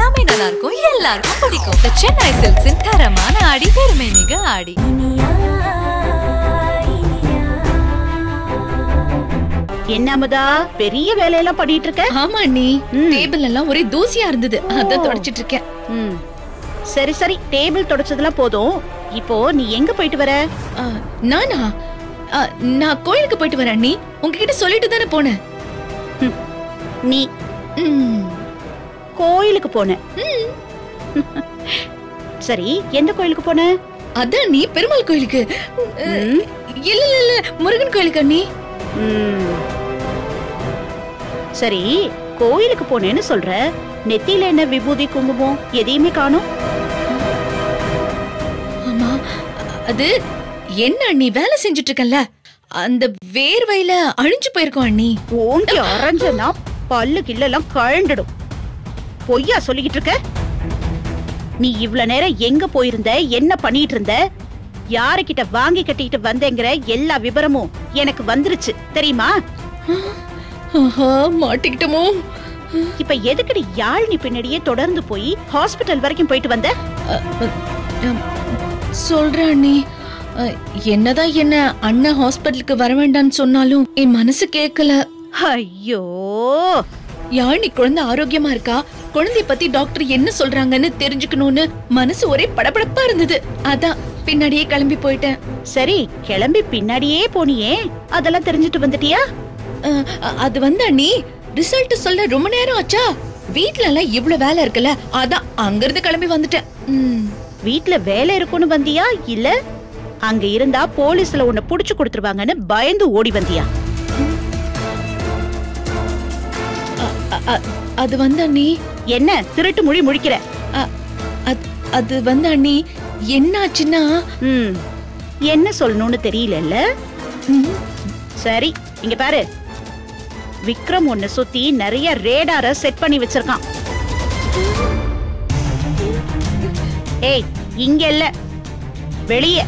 எல்லாமே நல்லா இருக்கும் எல்லாருக்கும் பிடிக்கும் The சென்னை சில்க்ஸின் தரமான ஆடி பெருமை மிக ஆடி என்ன அமுதா பெரிய வேலையெல்லாம் பண்ணிட்டு இருக்க ஆமா நீ டேபிள் எல்லாம் ஒரே தூசியா இருந்தது அதான் தொடச்சிட்டு இருக்கேன் ம். சரி சரி டேபிள் தொடச்சதெல்லாம் போதும் இப்போ நீ எங்க போயிட்டு வர ஆ, நானா ஆ, நான் கோயிலுக்கு போயிட்டு வரேன் அண்ணி உங்ககிட்ட சொல்லிட்டு தானே போனேன் நீ ம், கோயிலுக்கு போன சரி எந்த கோயிலுக்கு போன அதான் நீ பெருமாள் கோயிலுக்கு ம். இல்ல இல்ல இல்ல முருகன் கோயிலுக்கு அண்ணி ம். சரி கோயிலுக்கு போனேன்னு சொல்ற நெத்தியில என்ன விபூதி குங்குமம் எதையுமே காணும் ஆமா அது என்ன அண்ணி வேலை செஞ்சுட்டு இருக்கல அந்த வேர்வையில அழிஞ்சு போயிருக்கோம் அண்ணி ஓங்கி அரைஞ்சனா பல்லு கில்லெல்லாம் கழண்டுடும் பொய்யா சொல்லிக்கிட்டு இருக்க நீ இவ்ளோ நேரம் எங்க போயிருந்த என்ன பண்ணிட்டு இருந்த யாருக்கிட்ட வாங்கி கட்டிக்கிட்டு வந்தேங்கிற எல்லா விவரமும் எனக்கு வந்துருச்சு தெரியுமா ஆஹா மாட்டிக்கிட்டோமோ இப்ப எதுக்குடி யாழ்னி பின்னாடியே தொடர்ந்து போய் ஹாஸ்பிட்டல் வரைக்கும் போயிட்டு வந்த அ, அ, அம், சொல்றேன் அண்ணி அ, என்னதான் என்ன அண்ணன் ஹாஸ்பிட்டலுக்கு வர வேண்டாம்னு சொன்னாலும் என் மனசு கேட்கல ஐயோ யாழினி குழந்தை ஆரோக்கியமா இருக்கா குழந்தைய பத்தி டாக்டர் என்ன சொல்றாங்கன்னு தெரிஞ்சுக்கணும்னு மனசு ஒரே படபடப்பா இருந்தது அதான் பின்னாடியே கிளம்பி போயிட்டேன் சரி கிளம்பி பின்னாடியே போனியே அதெல்லாம் தெரிஞ்சுட்டு வந்துட்டியா அ, அ, அது வந்து அண்ணி ரிசல்ட் சொல்ல ரொம்ப நேரம் ஆச்சா வீட்ல எல்லாம் இவ்வளவு வேலை இருக்குல்ல அதான் அங்கிருந்து கிளம்பி வந்துட்டேன் ம். வீட்ல வேலை இருக்குன்னு வந்தியா இல்ல அங்க இருந்தா போலீஸ்ல உன்னை புடிச்சு கொடுத்துருவாங்கன்னு பயந்து ஓடி வந்தியா அ, அ, அது வந்து அண்ணி என்ன திருட்டு மொழி முழிக்கிற அ, அது- அது வந்து அண்ணி என்னாச்சுன்னா ம் என்ன சொல்லணும்னு தெரியலல்ல ம், சரி இங்க பாரு விக்ரம் உன்னை சுத்தி நிறைய ரேடார செட் பண்ணி வச்சிருக்கான் ஏய் இங்க இல்ல வெளியே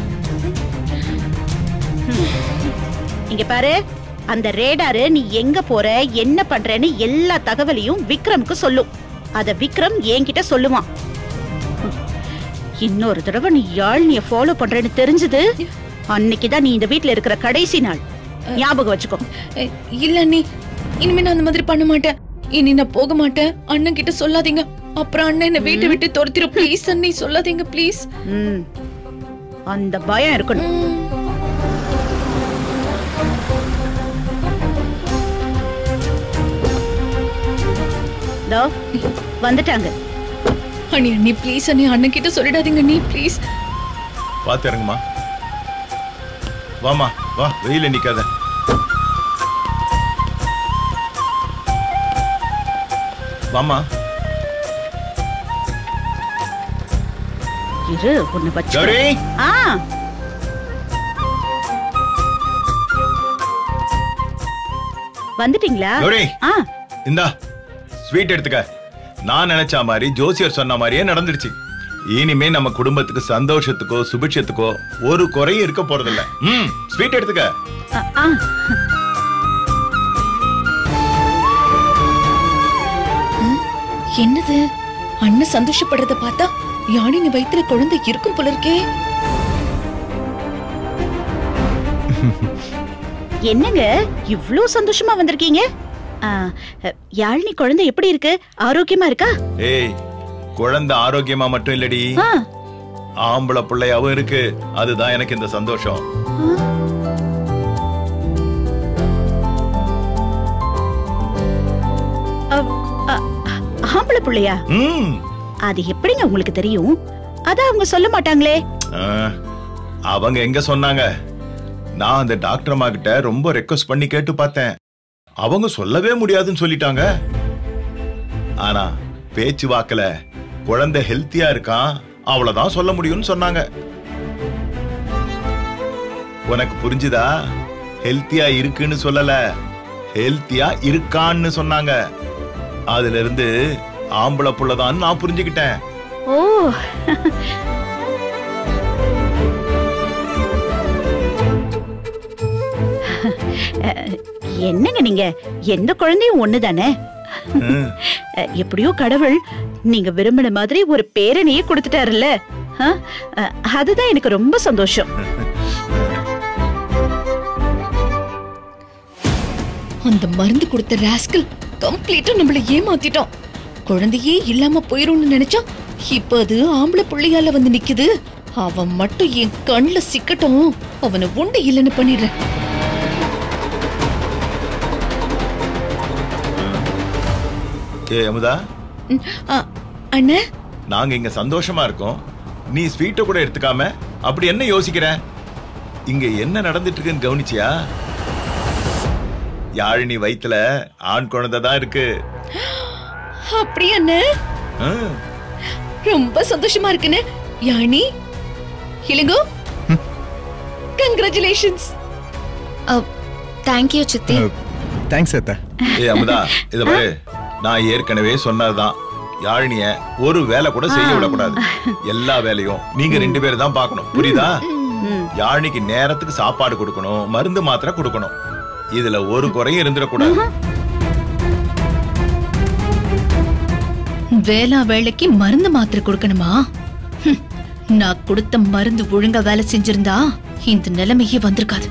ம். இங்க பாரு அந்த ரேடாரு நீ எங்க போற என்ன பண்றேன்னு எல்லா தகவலையும் விக்ரமுக்கு சொல்லும் அத விக்ரம் என்கிட்ட சொல்லுவான் ம். இன்னொரு தடவை நீ யாழ்னிய ஃபாலோ பண்றேன்னு தெரிஞ்சது அன்னைக்குதான் நீ இந்த வீட்ல இருக்கிற கடைசி நாள் ஞாபகம் வச்சுக்கோ அ, இல்ல அண்ணி இனிமே நான் அந்த மாதிரி பண்ண மாட்டேன் இனி நான் போக மாட்டேன் அண்ணன் கிட்ட சொல்லாதீங்க அப்புறம் அண்ணன் என்ன வீட்டை விட்டு துரத்திரும் ப்ளீஸ் அண்ணி சொல்லாதீங்க ப்ளீஸ் ம். அந்த பயம் இருக்கணும் தோ வந்துட்டாங்க அண்ணி அண்ணி ப்ளீஸ் அண்ணி அண்ணன் கிட்ட சொல்லிடாதீங்க அண்ணி ப்ளீஸ் பார்த்து இறங்குமா வாமா வா வெயில நிக்காத வாமா இரு உன்னை வச்சு கௌரி ஆ வந்துட்டீங்களா கௌரி ஆ இந்தா ஸ்வீட் எடுத்துக்க நான் நினைச்ச மாதிரி ஜோசியர் சொன்ன மாதிரியே நடந்துடுச்சு இனிமே நம்ம குடும்பத்துக்கு சந்தோஷத்துக்கோ சுபிட்சத்துக்கோ ஒரு குறையும் இருக்க போறதில்ல ம் ஸ்வீட் எடுத்துக்க ஆ, ஆ என்னது அண்ணன் சந்தோஷப்படுறத பார்த்தா யாழினி வயித்துல குழந்தை இருக்கும் போல இருக்கே என்னங்க இவ்ளோ சந்தோஷமா வந்திருக்கீங்க ஆ, யாழினி குழந்தை எப்படி இருக்கு ஆரோக்கியமா இருக்கா ஏய் குழந்தை ஆரோக்கியமா மட்டும் இல்லடி ஆ ஆம்பளை பிள்ளையாவும் இருக்கு அதுதான் எனக்கு இந்த சந்தோஷம் அ- அ- ஆம்பளை பிள்ளையா ம் அது எப்படிங்க உங்களுக்கு தெரியும் அத அவங்க சொல்ல மாட்டாங்களே ஆ, அவங்க எங்க சொன்னாங்க நான் அந்த டாக்டர் அம்மா கிட்ட ரொம்ப ரெக்வஸ்ட் பண்ணி கேட்டு பார்த்தேன் அவங்க சொல்லவே முடியாதுன்னு சொல்லிட்டாங்க ஆனா பேச்சு வாக்குல குழந்தை ஹெல்த்தியா இருக்கான் அவ்வளவுதான் சொல்ல முடியும்னு சொன்னாங்க உனக்கு புரிஞ்சுதா ஹெல்த்தியா இருக்குன்னு சொல்லல ஹெல்த்தியா இருக்கான்னு சொன்னாங்க அதுல இருந்து ஆம்பளை புள்ளதான்னு நான் புரிஞ்சுக்கிட்டேன் ஓ என்னங்க நீங்க எந்த குழந்தையும் ஒண்ணுதானே ம். அஹ், எப்படியோ கடவுள் நீங்க விரும்பின மாதிரி ஒரு பேரனையே கொடுத்துட்டாருல்ல ஆ? அ, அதுதான் எனக்கு ரொம்ப சந்தோஷம் அந்த மருந்து கொடுத்த ராஸ்கல் கம்ப்ளீட்டா நம்மள ஏமாத்திட்டான் குழந்தையே இல்லாம போயிரும்னு நினைச்சா இப்ப அது ஆம்பளை புள்ளையால வந்து நிக்குது அவன் மட்டும் என் கண்ணுல சிக்கட்டும் அவனை உண்டு இல்லைன்னு பண்ணிடுறேன் ஏ அமுதா ம், அ, அண்ணே நாங்க இங்க சந்தோஷமா இருக்கோம் நீ ஸ்வீட்டை கூட எடுத்துக்காம அப்படி என்ன யோசிக்கிற இங்க என்ன நடந்துட்டு இருக்குன்னு கவனிச்சியா யாழினி வயித்துல ஆண் குழந்தை தான் இருக்கு அப்படி அண்ணே ஆ, ரொம்ப சந்தோஷமா இருக்குன்னு யானி இளங்கோ கங்க்ராச்சுலேஷன்ஸ் தேங்க்யூ சித்தி தேங்க்ஸ் அத்தா ஏ அமுதா இத பாரு நான் ஏற்கனவே சொன்னதுதான் யாழினிய ஒரு வேலை கூட செய்ய விடக்கூடாது எல்லா வேலையும் நீங்க ரெண்டு பேரும் தான் பார்க்கணும் புரியுதா யாழினிக்கு நேரத்துக்கு சாப்பாடு கொடுக்கணும் மருந்து மாத்திரை கொடுக்கணும் இதுல ஒரு குறையும் இருந்துடக்கூடாது வேளா வேலைக்கு மருந்து மாத்திரை கொடுக்கணுமா ஹம், நான் கொடுத்த மருந்து ஒழுங்கா வேலை செஞ்சிருந்தா இந்த நிலைமையே வந்திருக்காது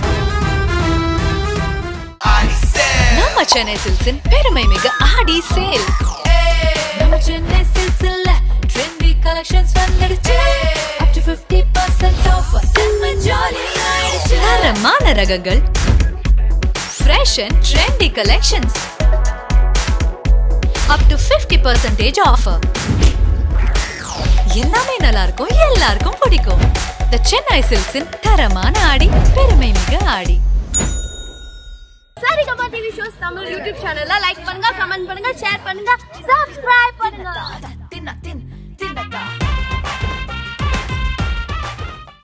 நம்ம சென்னை சில்க்ஸின் பெருமை மிகு ஆடி சேல் நம்ம சென்னை சில்க்ஸ்ல ட்ரெண்டி கலெக்ஷன்ஸ் வந்துடுச்சு up to 50% offer செம்ம ஜாலி ஆயிடுச்சு தரமான ரகங்கள் fresh and trendy collections up to 50% offer எல்லாமே நல்லா இருக்கும் எல்லாருக்கும் பிடிக்கும் த சென்னை சில்க்ஸின் தரமான ஆடி பெருமை மிகு Aadi Saregama TV shows Tamil YouTube சேனல்ல லைக் பண்ணுங்க கமெண்ட் பண்ணுங்க ஷேர் பண்ணுங்க சப்ஸ்கிரைப் பண்ணுங்க